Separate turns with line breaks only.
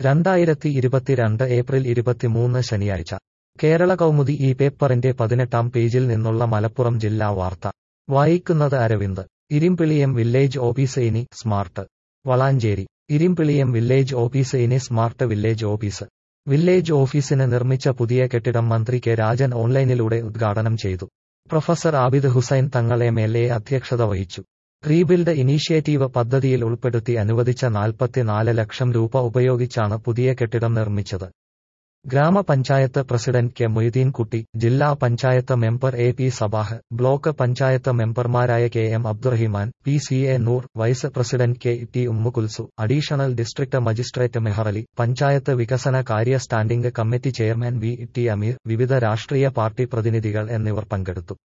രണ്ടായിരത്തി ഇരുപത്തിരണ്ട് ഏപ്രിൽ ഇരുപത്തിമൂന്ന് ശനിയാഴ്ച കേരള കൗമുദി ഈ പേപ്പറിന്റെ പതിനെട്ടാം പേജിൽ നിന്നുള്ള മലപ്പുറം ജില്ലാ വാർത്ത വായിക്കുന്നത് അരവിന്ദ് ഇരിമ്പിളിയം വില്ലേജ് ഓഫീസ് ഇനി smart Valanchery Irimbiliyam village office ഇനി സ്മാർട്ട് വില്ലേജ് ഓഫീസ് വില്ലേജ് ഓഫീസിന് നിർമ്മിച്ച പുതിയ കെട്ടിടം മന്ത്രി കെ രാജൻ ഓൺലൈനിലൂടെ ഉദ്ഘാടനം ചെയ്തു പ്രൊഫസർ ആബിദ് ഹുസൈൻ തങ്ങൾ എം എൽ എ അധ്യക്ഷത വഹിച്ചു റീബിൽഡ് ഇനീഷ്യേറ്റീവ് പദ്ധതിയിൽ ഉൾപ്പെടുത്തി അനുവദിച്ച നാൽപ്പത്തിനാല് ലക്ഷം രൂപ ഉപയോഗിച്ചാണ് പുതിയ കെട്ടിടം നിർമ്മിച്ചത് ഗ്രാമപഞ്ചായത്ത് പ്രസിഡന്റ് കെ മൊയ്തീൻകുട്ടി ജില്ലാ panchayat member A P Sabah block panchayat മെമ്പർമാരായ K M Abdurahiman P C A Noor vice president K T Ummukulsu additional district magistrate Meharali panchayat വികസന കാര്യ standing committee chairman V T Ameer വിവിധ രാഷ്ട്രീയ പാർട്ടി പ്രതിനിധികൾ എന്നിവർ പങ്കെടുത്തു